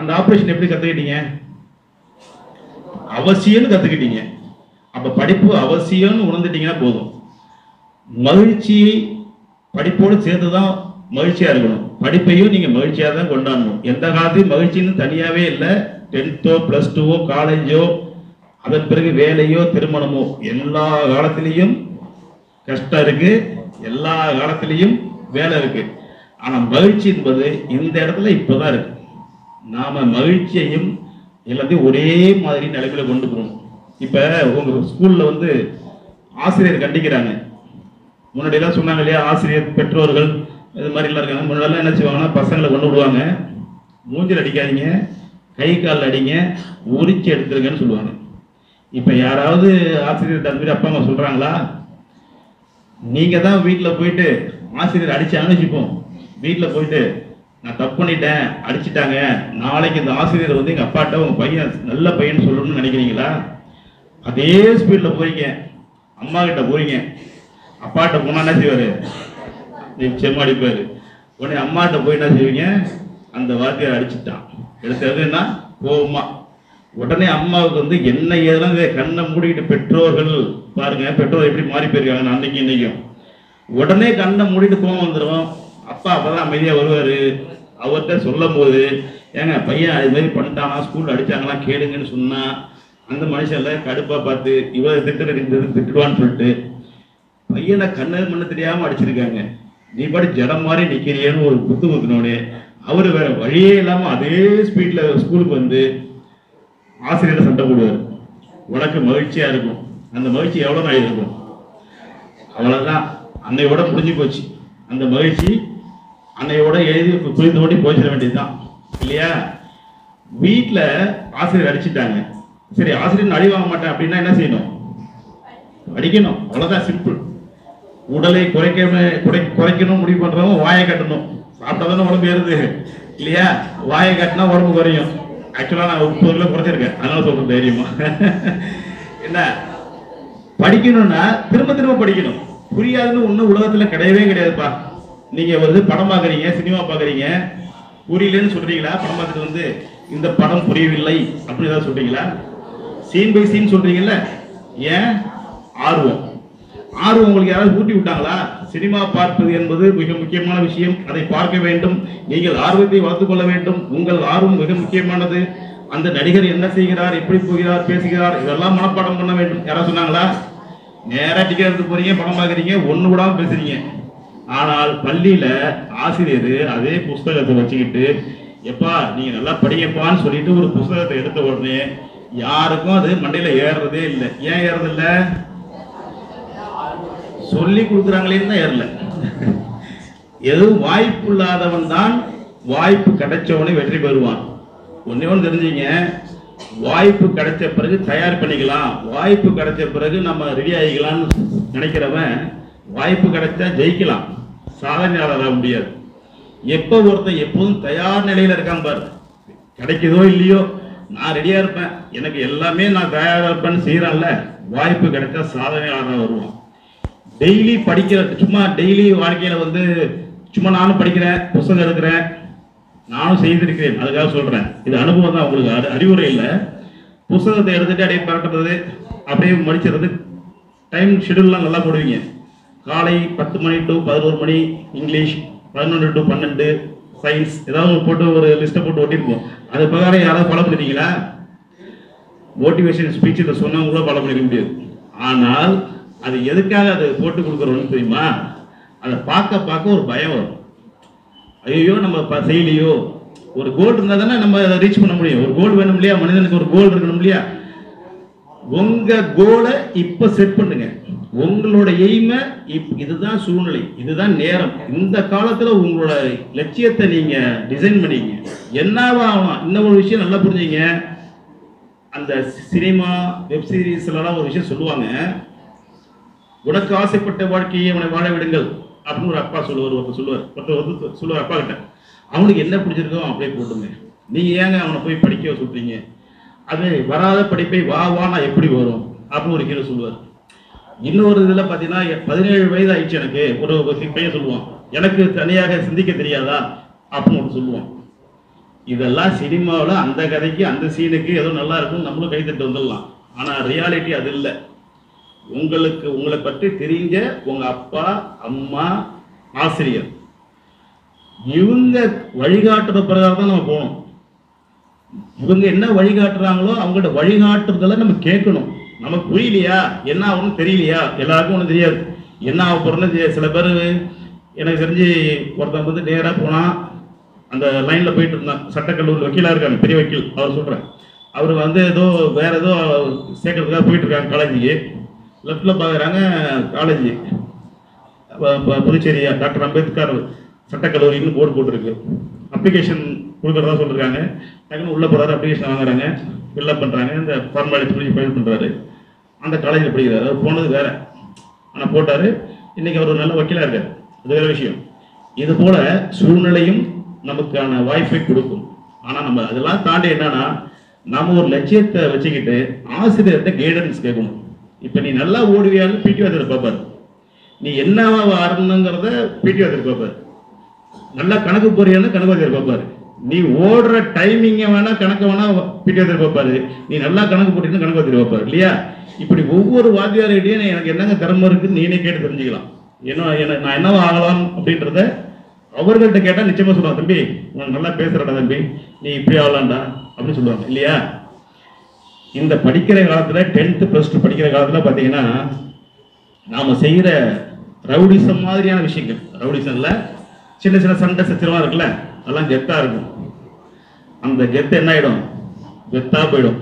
அந்த ஆபரேஷன் எப்படி கத்துக்கிட்டீங்க அவசியம்னு கத்துக்கிட்டீங்க அப்ப படிப்பு அவசியம்னு உணர்ந்துட்டீங்கன்னா போதும் மகிழ்ச்சி படிப்போடு சேர்த்து தான் மகிழ்ச்சியா இருக்கணும் படிப்பையும் நீங்க மகிழ்ச்சியா தான் கொண்டாடணும் எந்த காலத்தையும் மகிழ்ச்சின்னு தனியாவே இல்லை டென்த்தோ பிளஸ் டூவோ காலேஜோ அதன் பிறகு வேலையோ திருமணமோ எல்லா காலத்திலையும் கஷ்டம் இருக்கு எல்லா காலத்திலையும் வேலை இருக்கு ஆனா மகிழ்ச்சி என்பது இந்த இடத்துல இப்பதான் இருக்கு நாம மகிழ்ச்சியையும் எல்லாத்தையும் ஒரே மாதிரி நிலைமையில கொண்டு போகணும் இப்ப உங்க ஸ்கூல்ல வந்து ஆசிரியர் கண்டிக்கிறாங்க முன்னாடி எல்லாம் சொன்னாங்க இல்லையா ஆசிரியர் பெற்றோர்கள் இது மாதிரி எல்லாம் இருக்காங்க முன்னாடிலாம் என்ன செய்வாங்கன்னா பசங்களை கொண்டு விடுவாங்க மூஞ்சில் அடிக்காதீங்க கை காலில் அடிங்க உரிச்சு எடுத்துருங்கன்னு சொல்லுவாங்க இப்போ யாராவது ஆசிரியர் அந்த மாதிரி அப்பா அம்மா சொல்றாங்களா நீங்க தான் வீட்டில் போயிட்டு ஆசிரியர் அடிச்சாங்கன்னு வச்சுப்போம் வீட்டில் போயிட்டு நான் தப்பு பண்ணிட்டேன் அடிச்சிட்டாங்க நாளைக்கு இந்த ஆசிரியர் வந்து எங்க அப்பாட்ட உங்க பையன் நல்ல பையன் சொல்லணும்னு நினைக்கிறீங்களா அதே ஸ்பீட்ல போறீங்க அம்மா கிட்ட போறீங்க அப்பாட்ட போனா என்ன செய்வாரு நிச்சயமா அடிப்பாரு உடனே அம்மாட்ட போய் என்ன செய்வீங்க அந்த வாத்தியார் அடிச்சிட்டான் எடுத்தது என்ன கோவமா உடனே அம்மாவுக்கு வந்து என்ன ஏதெல்லாம் இதை கண்ணை மூடிக்கிட்டு பெற்றோர்கள் பாருங்க பெற்றோர் எப்படி மாறி போயிருக்காங்க அன்னைக்கு இன்னைக்கும் உடனே கண்ணை மூடிட்டு கோவம் வந்துடும் அப்பா அப்பதான் அமைதியா வருவாரு அவர்கிட்ட சொல்லும் போது ஏங்க பையன் அது மாதிரி பண்ணிட்டானா ஸ்கூல்ல அடிச்சாங்களா கேளுங்கன்னு சொன்னா அந்த மனுஷன்ல கடுப்பா பார்த்து இவர் திட்டு திட்டுவான்னு சொல்லிட்டு பையனை கண்ணு மண்ணு தெரியாம அடிச்சிருக்காங்க நீ பாடி ஜடம் மாதிரி நிக்கிறியன்னு ஒரு குத்து குத்துனோடனே அவரு வேற வழியே இல்லாம அதே ஸ்பீட்ல ஸ்கூலுக்கு வந்து ஆசிரியர் சண்டை போடுவார் உனக்கு மகிழ்ச்சியா இருக்கும் அந்த மகிழ்ச்சி எவ்வளவு நாள் இருக்கும் அவ்வளவுதான் அன்னையோட முடிஞ்சு போச்சு அந்த மகிழ்ச்சி அன்னையோட எழுதி புரிந்து ஓட்டி போச்சிட வேண்டியதுதான் இல்லையா வீட்ல ஆசிரியர் அடிச்சிட்டாங்க சரி ஆசிரியர் அடி வாங்க மாட்டேன் அப்படின்னா என்ன செய்யணும் அடிக்கணும் அவ்வளவுதான் சிம்பிள் உடலை குறைக்க குறை குறைக்கணும் முடிவு பண்றவங்க வாயை கட்டணும் சாப்பிட்டா தானே உடம்பு ஏறுது இல்லையா வாயை கட்டினா உடம்பு குறையும் ஆக்சுவலா நான் முப்பது கிலோ குறைச்சிருக்கேன் அதனால சொல்றேன் தைரியமா என்ன படிக்கணும்னா திரும்ப திரும்ப படிக்கணும் புரியாதுன்னு ஒண்ணு உலகத்துல கிடையவே கிடையாதுப்பா நீங்க வந்து படம் பாக்குறீங்க சினிமா பாக்குறீங்க புரியலன்னு சொல்றீங்களா படம் பார்த்துட்டு வந்து இந்த படம் புரியவில்லை அப்படி ஏதாவது சொல்றீங்களா சீன் பை சீன் சொல்றீங்கல்ல ஏன் ஆர்வம் ஆர்வம் உங்களுக்கு யாராவது ஊட்டி விட்டாங்களா சினிமா பார்ப்பது என்பது மிக முக்கியமான விஷயம் அதை பார்க்க வேண்டும் நீங்கள் ஆர்வத்தை வளர்த்துக் கொள்ள வேண்டும் உங்கள் ஆர்வம் மிக முக்கியமானது அந்த நடிகர் என்ன செய்கிறார் எப்படி போகிறார் பேசுகிறார் இதெல்லாம் மனப்பாடம் பண்ண வேண்டும் யாராவது சொன்னாங்களா நேரா டிக்கெட் எடுத்து போறீங்க படம் பார்க்குறீங்க ஒண்ணு விடாம பேசுறீங்க ஆனால் பள்ளியில ஆசிரியர் அதே புஸ்தகத்தை வச்சுக்கிட்டு எப்பா நீங்க நல்லா படிங்கப்பான்னு சொல்லிட்டு ஒரு புஸ்தகத்தை எடுத்த உடனே யாருக்கும் அது மண்டையில ஏறுறதே இல்லை ஏன் ஏறது இல்லை சொல்லி கொடுக்குறாங்களேன்னு தான் ஏறல எதுவும் வாய்ப்பு இல்லாதவன் தான் வாய்ப்பு கிடைச்சவனே வெற்றி பெறுவான் ஒன்னே ஒன்று தெரிஞ்சுங்க வாய்ப்பு கிடைச்ச பிறகு தயார் பண்ணிக்கலாம் வாய்ப்பு கிடைச்ச பிறகு நம்ம ரெடி ஆகிக்கலாம்னு நினைக்கிறவன் வாய்ப்பு கிடைச்சா ஜெயிக்கலாம் சாதனையாளர் ஆக முடியாது எப்போ ஒருத்தன் எப்போதும் தயார் நிலையில இருக்கான் பாரு கிடைக்குதோ இல்லையோ நான் ரெடியா இருப்பேன் எனக்கு எல்லாமே நான் தயாரா இருப்பேன்னு செய்யறான்ல வாய்ப்பு கிடைச்சா சாதனையாளராக வருவான் டெய்லி படிக்கிற சும்மா டெய்லி வாழ்க்கையில வந்து சும்மா நானும் படிக்கிறேன் புத்தகம் எடுக்கிறேன் நானும் செய்திருக்கிறேன் அதுக்காக சொல்றேன் இது அனுபவம் தான் உங்களுக்கு அறி- அறிவுரை இல்லை புத்தகத்தை எடுத்துட்டு அப்படியே பரட்டுறது அப்படியே மடிச்சிடுறது டைம் ஷெடியூல்லாம் நல்லா போடுவீங்க காலை பத்து மணி டு பதினோரு மணி இங்கிலீஷ் பதினொன்று டு பன்னெண்டு சயின்ஸ் ஏதாவது ஒரு போட்டு ஒரு லிஸ்ட்டை போட்டு ஒட்டிருப்போம் அது பிரகாரம் யாராவது ஃபாலோ பண்ணிருக்கீங்களா மோட்டிவேஷன் ஸ்பீச் இதை சொன்னவங்க கூட ஃபாலோ பண்ணிக்க முடியாது ஆனால் அது எதுக்காக அதை போட்டு கொடுக்குறோம்னு தெரியுமா அதை பார்க்க பார்க்க ஒரு பயம் வரும் ஐயோ நம்ம ப- செய்யலையோ ஒரு கோல் இருந்தால் தானே நம்ம அதை ரீச் பண்ண முடியும் ஒரு கோல் வேணும் இல்லையா மனிதனுக்கு ஒரு கோல் இருக்கணும் இல்லையா உங்க கோலை இப்ப செட் பண்ணுங்க உங்களோட எய்மை இதுதான் சூழ்நிலை இதுதான் நேரம் இந்த காலத்துல உங்களோட லட்சியத்தை நீங்க டிசைன் பண்ணீங்க என்னவா ஆகலாம் இன்னும் ஒரு விஷயம் நல்லா புரிஞ்சுங்க அந்த சினிமா வெப் சீரிஸ்லாம் ஒரு விஷயம் சொல்லுவாங்க உனக்கு ஆசைப்பட்ட வாழ்க்கையை அவனை வாழ விடுங்கள் அப்படின்னு ஒரு அப்பா சொல்லுவார் ஒருத்தர் சொல்லுவார் ஒருத்தர் வந்து சொல்லுவார் அப்பா கிட்ட அவனுக்கு என்ன பிடிச்சிருக்கோ அவன் அப்படியே போட்டுங்க நீங்க ஏங்க அவனை போய் படிக்க சொல்றீங்க அது வராத படிப்பை வா வானா எப்படி வரும் அப்படின்னு ஒரு ஹீரோ சொல்லுவார் இன்னொரு இதுல பாத்தீங்கன்னா பதினேழு வயது ஆயிடுச்சு எனக்கு ஒரு ஒரு பையன் சொல்லுவான் எனக்கு தனியாக சிந்திக்க தெரியாதா அப்படின்னு ஒன்று சொல்லுவான் இதெல்லாம் சினிமாவில் அந்த கதைக்கு அந்த சீனுக்கு ஏதோ நல்லா இருக்கும் நம்மளும் கைத்தட்டு வந்துடலாம் ஆனால் ரியாலிட்டி அது இல்லை உங்களுக்கு உங்களை பற்றி தெரிஞ்ச உங்க அப்பா அம்மா ஆசிரியர் இவங்க வழிகாட்டுற பிரகாரம் தான் நம்ம போகணும் இவங்க என்ன வழிகாட்டுறாங்களோ அவங்களோட வழிகாட்டுறதெல்லாம் நம்ம கேட்கணும் நமக்கு புரியலையா என்ன ஆகும்னு தெரியலையா எல்லாருக்கும் ஒன்றும் தெரியாது என்ன ஆக போறோம்னு தெரியாது சில பேர் எனக்கு தெரிஞ்சு ஒருத்தன் வந்து நேராக போனால் அந்த லைனில் போயிட்டு இருந்தான் சட்டக்கல்லூரி வக்கீலாக இருக்காங்க பெரிய வக்கீல் அவர் சொல்கிறேன் அவர் வந்து ஏதோ வேற ஏதோ சேர்க்கறதுக்காக போயிட்டு இருக்காங்க காலேஜுக்கு லெஃப்டில் பார்க்குறாங்க காலேஜ் புதுச்சேரி டாக்டர் அம்பேத்கர் சட்டக்கல்லூரின்னு போர்டு போட்டிருக்கு அப்ளிகேஷன் கொடுக்குறதா சொல்லியிருக்காங்க டக்குன்னு உள்ளே போகிறாரு அப்ளிகேஷன் வாங்குறாங்க ஃபில்அப் பண்ணுறாங்க இந்த ஃபார்மாலிட்டி முடிஞ்சு ஃபைல் பண்ணுறாரு அந்த காலேஜில் படிக்கிறாரு அவர் போனது வேற ஆனால் போட்டார் இன்னைக்கு அவர் ஒரு நல்ல வக்கீலாக இருக்கார் அது வேற விஷயம் இது போல சூழ்நிலையும் நமக்கான வாய்ப்பை கொடுக்கும் ஆனால் நம்ம அதெல்லாம் தாண்டி என்னன்னா நம்ம ஒரு லட்சியத்தை வச்சுக்கிட்டு ஆசிரியர்கிட்ட கைடன்ஸ் கேட்கணும் இப்போ நீ நல்லா ஓடுவியான்னு பிடி வாத்தியார் பார்ப்பாரு நீ என்னவா வரணுங்கிறத பிடி வாத்தியார் பார்ப்பாரு நல்லா கணக்கு போறியான்னு கணக்கு வாத்தியார் பார்ப்பாரு நீ ஓடுற டைமிங்க வேணா கணக்கு வேணா பிடி வாத்தியார் பார்ப்பாரு நீ நல்லா கணக்கு போட்டீங்கன்னு கணக்கு வாத்தியார் பார்ப்பாரு இல்லையா இப்படி ஒவ்வொரு வாத்தியார்கிட்டையும் எனக்கு என்னங்க திறமை இருக்குன்னு நீனே கேட்டு தெரிஞ்சுக்கலாம் என்ன என்ன நான் என்னவா ஆகலாம் அப்படின்றத அவர்கள்ட்ட கேட்டா நிச்சயமா சொல்லுவாங்க தம்பி உனக்கு நல்லா பேசுறடா தம்பி நீ இப்படி ஆகலாம்டா அப்படின்னு சொல்லுவாங்க இல்லையா இந்த படிக்கிற காலத்துல டென்த்து ப்ளஸ் டூ படிக்கிற காலத்துல பாத்தீங்கன்னா நாம செய்யற ரவுடிசம் மாதிரியான விஷயங்கள் ரவுடிசம்ல சின்ன சின்ன சண்டை சச்சரவா இருக்குல்ல அதெல்லாம் கெத்தா இருக்கும் அந்த கெத்து என்ன ஆயிடும் கெத்தா போயிடும்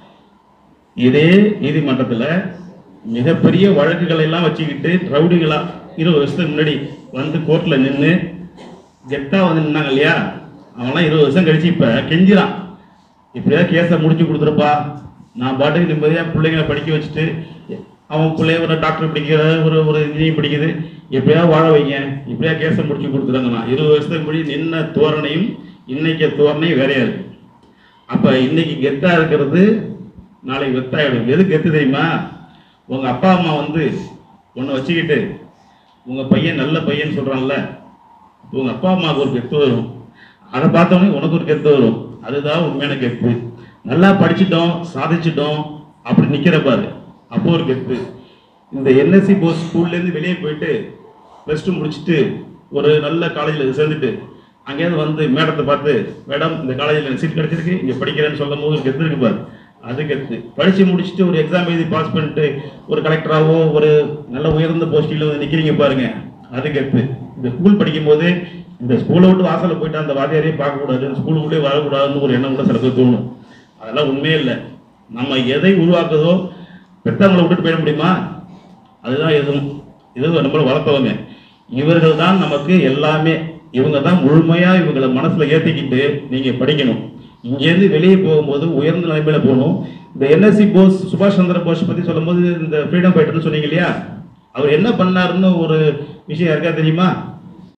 இதே நீதிமன்றத்துல மிகப்பெரிய வழக்குகளை எல்லாம் வச்சுக்கிட்டு ரவுடிகளா இருபது வருஷத்துக்கு முன்னாடி வந்து கோர்ட்ல நின்று கெத்தா வந்து நின்னாங்க இல்லையா அவன்லாம் இருபது வருஷம் கழிச்சு இப்ப கெஞ்சிறான் இப்படியா கேஸை முடிச்சு கொடுத்துருப்பா நான் பாட்டுக்கு நிம்மதியா பிள்ளைங்களை படிக்க வச்சுட்டு அவன் பிள்ளைய ஒரு டாக்டர் படிக்கிற ஒரு ஒரு இன்ஜினியரிங் படிக்குது எப்படியா வாழ வைங்க இப்படியா கேஸை முடிச்சு கொடுத்துருங்க நான் இருபது வருஷத்துக்கு முன்னாடி நின்ன தோரணையும் இன்னைக்கு தோரணையும் வேறையா இருக்கு அப்ப இன்னைக்கு கெத்தா இருக்கிறது நாளைக்கு வெத்தாயிடும் எது கெத்து தெரியுமா உங்க அப்பா அம்மா வந்து உன்னை வச்சுக்கிட்டு உங்க பையன் நல்ல பையன் சொல்றான்ல உங்க அப்பா அம்மாவுக்கு ஒரு கெத்து வரும் அதை பார்த்தோன்னே உனக்கு ஒரு கெத்து வரும் அதுதான் உண்மையான கெத்து நல்லா படிச்சிட்டோம் சாதிச்சிட்டோம் அப்படி நிக்கிற பாரு அப்போ ஒரு கெத்து இந்த என்எஸ்சி போஸ் ஸ்கூல்லேருந்து வெளியே போயிட்டு ப்ளஸ் டூ முடிச்சுட்டு ஒரு நல்ல காலேஜில் சேர்ந்துட்டு அங்கேயிருந்து வந்து மேடத்தை பார்த்து மேடம் இந்த காலேஜில் சீட் கிடைச்சிருக்கு இங்கே படிக்கிறேன்னு சொல்லும் போது ஒரு கெத்து இருக்கு பாரு அது கெத்து படிச்சு முடிச்சுட்டு ஒரு எக்ஸாம் எழுதி பாஸ் பண்ணிட்டு ஒரு கலெக்டராவோ ஒரு நல்ல உயர்ந்த போஸ்டில் வந்து நிற்கிறீங்க பாருங்க அது கெத்து இந்த ஸ்கூல் படிக்கும் போது இந்த ஸ்கூலை விட்டு வாசலில் போயிட்டு அந்த வாத்தியாரையும் பார்க்கக்கூடாது இந்த ஸ்கூலுக்குள்ளே வரக்கூடாதுன்னு ஒரு எண்ணம் கூட சில பேர் தோணும் அதெல்லாம் உண்மையே இல்லை நம்ம எதை உருவாக்குதோ பெற்றவங்களை விட்டுட்டு போயிட முடியுமா அதுதான் எதுவும் இது நம்மளை வளர்த்தவங்க இவர்கள் தான் நமக்கு எல்லாமே இவங்க தான் முழுமையா இவங்களை மனசுல ஏத்திக்கிட்டு நீங்க படிக்கணும் இங்கேருந்து வெளியே போகும்போது உயர்ந்த நிலைமையில போகணும் இந்த என்எஸ்சி போஸ் சுபாஷ் சந்திர போஸ் பத்தி சொல்லும்போது இந்த ஃப்ரீடம் ஃபைட்டர்னு சொன்னீங்க இல்லையா அவர் என்ன பண்ணாருன்னு ஒரு விஷயம் யாருக்கா தெரியுமா